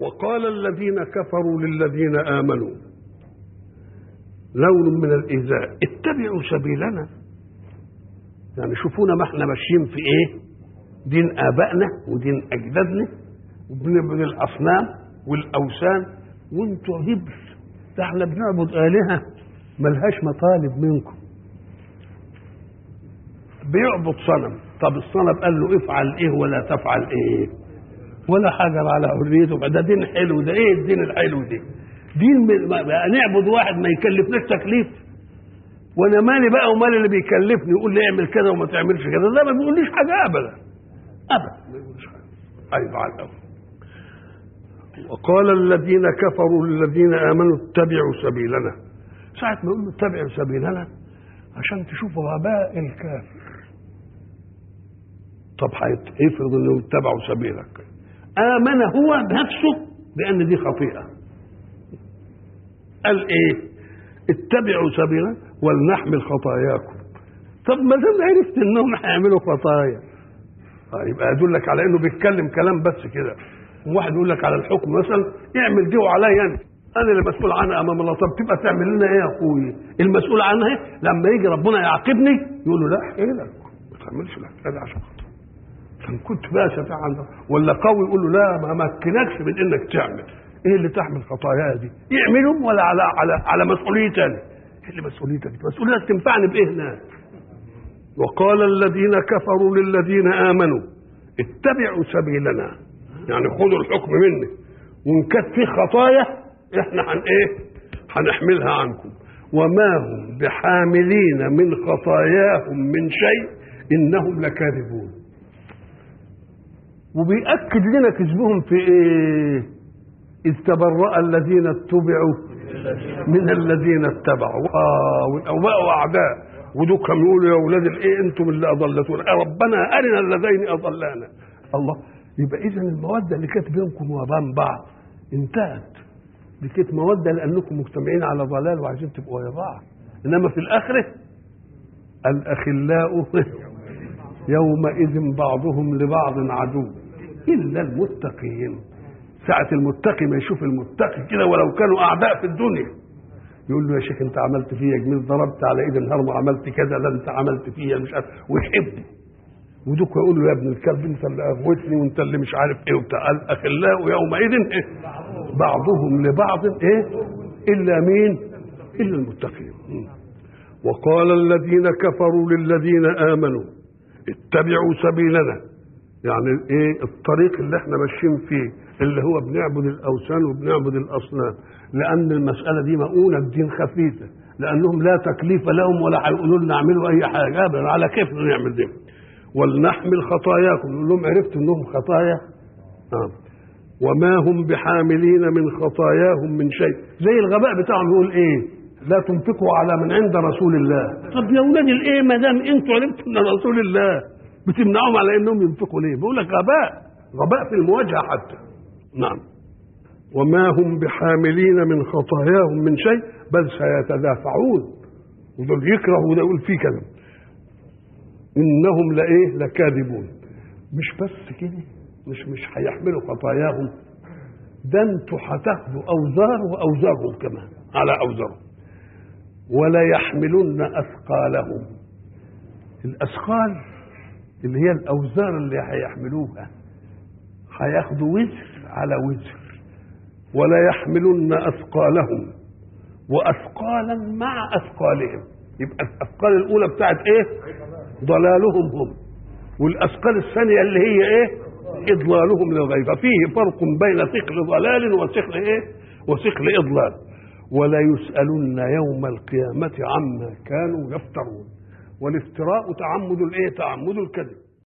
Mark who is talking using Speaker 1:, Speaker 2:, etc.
Speaker 1: وقال الذين كفروا للذين آمنوا لون من الإيذاء اتبعوا سبيلنا يعني شوفونا ما احنا ماشيين في ايه دين آبائنا ودين أجدادنا وبنعبد الأصنام والأوثان وانتوا هبل ده احنا بنعبد آلهة ملهاش مطالب منكم بيعبد صنم طب الصنم قال له افعل ايه ولا تفعل ايه ولا حجر على حريته ده دين حلو ده ايه الدين الحلو ده دين بقى نعبد واحد ما يكلفناش تكليف وانا مالي بقى ومالي اللي بيكلفني يقول لي اعمل كذا وما تعملش كذا لا ما بيقوليش حاجه ابدا ابدا ما بيقوليش حاجه ايوه على الاول وقال الذين كفروا للذين امنوا اتبعوا سبيلنا ساعة ما يقولوا اتبعوا سبيلنا عشان تشوفوا غباء الكافر طب هيفرض انه اتبعوا سبيلك امن هو نفسه بان دي خطيئه قال ايه اتبعوا سبيلنا ولنحمل خطاياكم طب ما دام عرفت انهم هيعملوا خطايا يبقى يدلك على انه بيتكلم كلام بس كده واحد يقول لك على الحكم مثلا اعمل دي وعليا انا انا اللي مسؤول عنها امام الله طب تبقى تعمل لنا ايه يا اخوي المسؤول عنها إيه؟ لما يجي ربنا يعاقبني يقول له لا احكي لك ما تعملش لك هذا عشان خاطر كان كنت بقى شفاعة عنده ولا قوي يقول له لا ما مكنكش من انك تعمل ايه اللي تحمل خطاياها دي يعملهم ولا على على على مسؤوليتي انا ايه اللي مسؤوليتك مسؤوليتك تنفعني بايه هناك وقال الذين كفروا للذين امنوا اتبعوا سبيلنا يعني خذوا الحكم مني وان كانت في خطايا احنا هن ايه هنحملها عنكم وما هم بحاملين من خطاياهم من شيء انهم لكاذبون وبيأكد لنا كذبهم في ايه إذ تبرأ الذين اتبعوا من الذين اتبعوا اه وبقوا اعداء ودول كانوا يقولوا يا اولاد الايه انتم اللي اضلتونا ربنا ارنا اللذين اضلانا الله يبقى اذا الموده اللي كانت بينكم وبين بعض انتهت دي كانت موده لانكم مجتمعين على ضلال وعايزين تبقوا ويا بعض انما في الاخره الاخلاء يومئذ بعضهم لبعض عدو الا المتقين ساعة المتقي ما يشوف المتقي كده ولو كانوا اعداء في الدنيا يقول له يا شيخ انت عملت فيا جميل ضربت على ايد الهرم وعملت كذا لا انت عملت فيا مش عارف ويحبني ودوك يقول له يا ابن الكلب انت اللي اغوتني وانت اللي مش عارف ايه وبتاع الاخلاء يومئذ ايه بعضهم لبعض ايه الا مين الا المتقين وقال الذين كفروا للذين امنوا اتبعوا سبيلنا يعني ايه الطريق اللي احنا ماشيين فيه اللي هو بنعبد الاوثان وبنعبد الاصنام لان المساله دي مؤونه بدين خفيفه لانهم لا تكليف لهم ولا هيقولوا لنا اعملوا اي حاجه ابدا على كيف نعمل دي ولنحمل خطاياكم نقول لهم عرفتوا انهم خطايا آه. وما هم بحاملين من خطاياهم من شيء زي الغباء بتاعهم يقول ايه لا تنفقوا على من عند رسول الله طب يا اولاد الايه ما دام انتوا عرفتوا ان رسول الله بتمنعهم على انهم ينفقوا ليه بقول لك غباء غباء في المواجهه حتى نعم وما هم بحاملين من خطاياهم من شيء بل سيتدافعون ودول يكرهوا وده يقول فيه كذا انهم لايه لكاذبون مش بس كده مش مش هيحملوا خطاياهم ده انتوا هتاخدوا اوزار واوزارهم كمان على اوزارهم ولا يحملن اثقالهم الاثقال اللي هي الاوزار اللي هيحملوها هياخدوا وزر على وزر ولا يحملن اثقالهم واثقالا مع اثقالهم يبقى الاثقال الاولى بتاعت ايه ضلالهم هم والاثقال الثانيه اللي هي ايه اضلالهم للغير ففيه فرق بين ثقل ضلال وثقل ايه وثقل اضلال ولا يسالن يوم القيامه عما كانوا يفترون والافتراء تعمد الايه تعمد الكذب